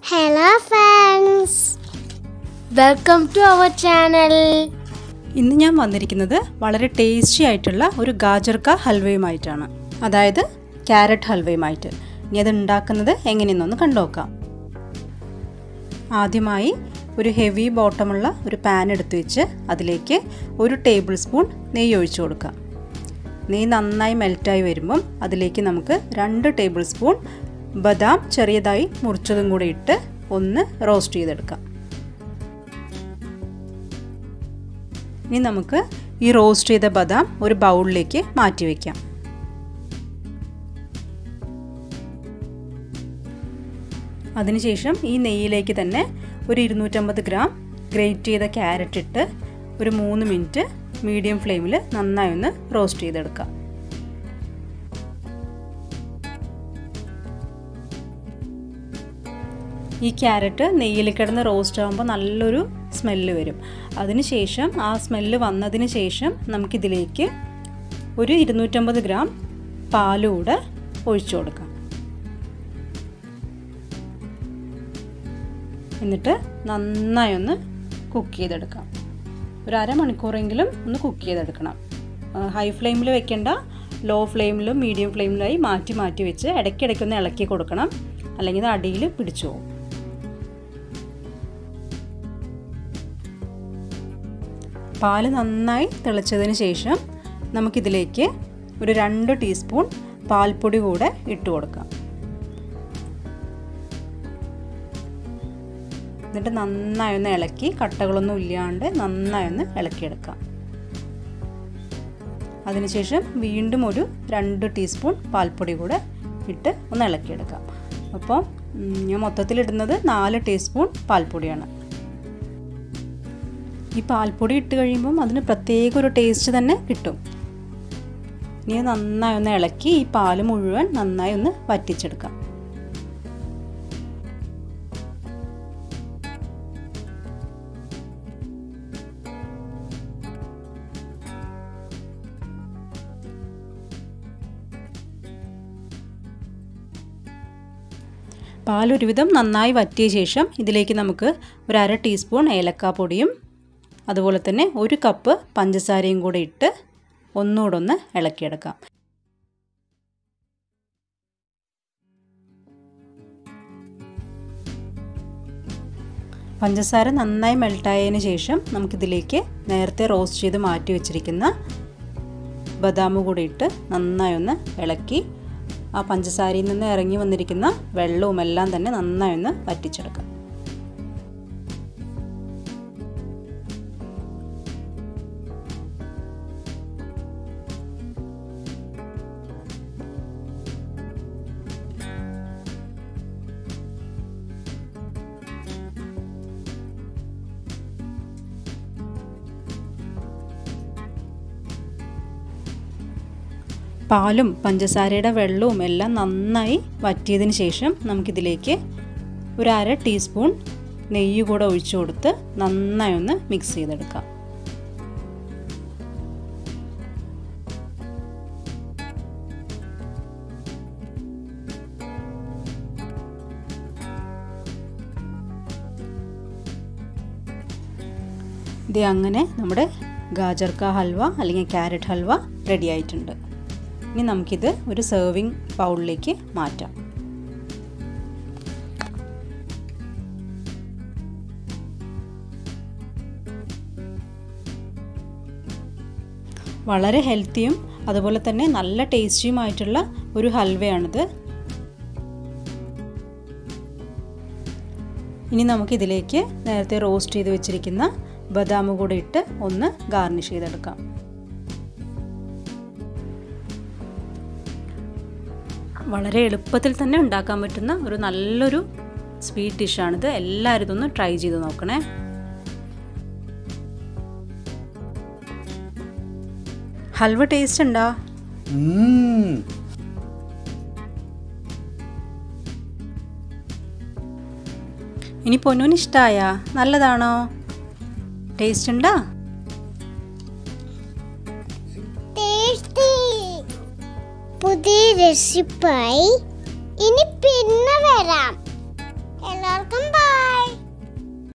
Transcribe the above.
Hello friends. Welcome to our channel. ഇന്ന് ഞാൻ വന്നിരിക്കുന്നത് വളരെ ടേസ്റ്റി ആയിട്ടുള്ള ഒരു ഗാജർക്ക ഹൽവയുമായിട്ടാണ് അതായത് ക്യാരറ്റ് ഹൽവയുമായിട്ട് ഇനി അത് ഉണ്ടാക്കുന്നത് എങ്ങനെയെന്നൊന്ന് കണ്ടുനോക്കാം ആദ്യമായി ഒരു ഹെവി ബോട്ടമുള്ള ഒരു പാൻ എടുത്തു വെച്ച് അതിലേക്ക് ഒരു ടേബിൾ സ്പൂൺ നെയ്യ് ഒഴിച്ചു കൊടുക്കാം നെയ്യ് നന്നായി മെൽറ്റായി വരുമ്പം അതിലേക്ക് നമുക്ക് രണ്ട് ടേബിൾ സ്പൂൺ ബദാം ചെറിയതായി മുറിച്ചതും കൂടി ഇട്ട് ഒന്ന് റോസ്റ്റ് ചെയ്തെടുക്കാം ഇനി നമുക്ക് ഈ റോസ്റ്റ് ചെയ്ത ബദാം ഒരു ബൗളിലേക്ക് മാറ്റി വയ്ക്കാം അതിനുശേഷം ഈ നെയ്യിലേക്ക് തന്നെ ഒരു ഇരുന്നൂറ്റമ്പത് ഗ്രാം ഗ്രേറ്റ് ചെയ്ത ക്യാരറ്റ് ഇട്ട് ഒരു മൂന്ന് മിനിറ്റ് മീഡിയം ഫ്ലെയിമിൽ നന്നായി ഒന്ന് റോസ്റ്റ് ചെയ്തെടുക്കാം ഈ ക്യാരറ്റ് നെയ്യിൽ കിടന്ന് റോസ്റ്റ് ആകുമ്പോൾ നല്ലൊരു സ്മെല്ല് വരും അതിനുശേഷം ആ സ്മെല്ല് വന്നതിന് ശേഷം നമുക്കിതിലേക്ക് ഒരു ഇരുന്നൂറ്റമ്പത് ഗ്രാം പാലൂടെ ഒഴിച്ചു കൊടുക്കാം എന്നിട്ട് നന്നായി ഒന്ന് കുക്ക് ചെയ്തെടുക്കാം ഒരു അരമണിക്കൂറെങ്കിലും ഒന്ന് കുക്ക് ചെയ്തെടുക്കണം ഹൈ ഫ്ലെയിമിൽ വെക്കേണ്ട ലോ ഫ്ലെയിമിലും മീഡിയം ഫ്ലെയിമിലായി മാറ്റി മാറ്റി വെച്ച് ഇടയ്ക്കിടയ്ക്ക് ഒന്ന് ഇളക്കി കൊടുക്കണം അല്ലെങ്കിൽ ഇത് അടിയിൽ പിടിച്ചു പോകും പാല് നന്നായി തിളച്ചതിന് ശേഷം നമുക്കിതിലേക്ക് ഒരു രണ്ട് ടീസ്പൂൺ പാൽപ്പൊടി കൂടെ ഇട്ട് കൊടുക്കാം എന്നിട്ട് നന്നായി ഒന്ന് ഇളക്കി കട്ടകളൊന്നും ഇല്ലാണ്ട് നന്നായി ഒന്ന് ഇളക്കിയെടുക്കാം അതിനുശേഷം വീണ്ടും ഒരു രണ്ട് ടീസ്പൂൺ പാൽപ്പൊടി കൂടെ ഇട്ട് ഒന്ന് ഇളക്കിയെടുക്കാം അപ്പോൾ ഞാൻ മൊത്തത്തിലിടുന്നത് നാല് ടീസ്പൂൺ പാൽപ്പൊടിയാണ് ഈ പാൽപ്പൊടി ഇട്ട് കഴിയുമ്പം അതിന് പ്രത്യേക ഒരു ടേസ്റ്റ് തന്നെ കിട്ടും ഇനി നന്നായി ഒന്ന് ഇളക്കി ഈ പാല് മുഴുവൻ നന്നായി ഒന്ന് വറ്റിച്ചെടുക്കാം പാലൊരുവിധം നന്നായി വറ്റിയ ശേഷം ഇതിലേക്ക് നമുക്ക് ഒരു അര ടീസ്പൂൺ ഏലക്കാപ്പൊടിയും അതുപോലെ തന്നെ ഒരു കപ്പ് പഞ്ചസാരയും കൂടെ ഇട്ട് ഒന്നുകൂടെ ഒന്ന് ഇളക്കിയെടുക്കാം പഞ്ചസാര നന്നായി മെൽട്ടായതിന് ശേഷം നമുക്കിതിലേക്ക് നേരത്തെ റോസ്റ്റ് ചെയ്ത് മാറ്റി വെച്ചിരിക്കുന്ന ബദാം കൂടി ഇട്ട് നന്നായി ഒന്ന് ഇളക്കി ആ പഞ്ചസാരയിൽ നിന്ന് ഇറങ്ങി വന്നിരിക്കുന്ന വെള്ളവും എല്ലാം തന്നെ നന്നായി ഒന്ന് വറ്റിച്ചെടുക്കാം പാലും പഞ്ചസാരയുടെ വെള്ളവും എല്ലാം നന്നായി വറ്റിയതിന് ശേഷം നമുക്കിതിലേക്ക് ഒരു അര ടീസ്പൂൺ നെയ്യ് കൂടെ ഒഴിച്ചു കൊടുത്ത് നന്നായി ഒന്ന് മിക്സ് ചെയ്തെടുക്കാം ഇത് അങ്ങനെ നമ്മുടെ ഗാജർക്ക ഹൽവ അല്ലെങ്കിൽ ക്യാരറ്റ് ഹൽവ റെഡി ആയിട്ടുണ്ട് ഇനി നമുക്കിത് ഒരു സെർവിങ് ബൗളിലേക്ക് മാറ്റാം വളരെ ഹെൽത്തിയും അതുപോലെ തന്നെ നല്ല ടേസ്റ്റിയുമായിട്ടുള്ള ഒരു ഹൽവയാണിത് ഇനി നമുക്കിതിലേക്ക് നേരത്തെ റോസ്റ്റ് ചെയ്ത് വെച്ചിരിക്കുന്ന ബദാം കൂടെ ഇട്ട് ഒന്ന് ഗാർണിഷ് ചെയ്തെടുക്കാം വളരെ എളുപ്പത്തിൽ തന്നെ ഉണ്ടാക്കാൻ പറ്റുന്ന ഒരു നല്ലൊരു സ്വീറ്റ് ഡിഷാണിത് എല്ലാവരും ഇതൊന്ന് ട്രൈ ചെയ്ത് നോക്കണേ ഹൽവ ടേസ്റ്റ് ഉണ്ടോ ഇനി പൊന്നൂന് ഇഷ്ടമായ നല്ലതാണോ ടേസ്റ്റ് ഉണ്ടോ Tasty. പുതിയ റെസിപ്പായി ഇനി പിന്നെ വരാം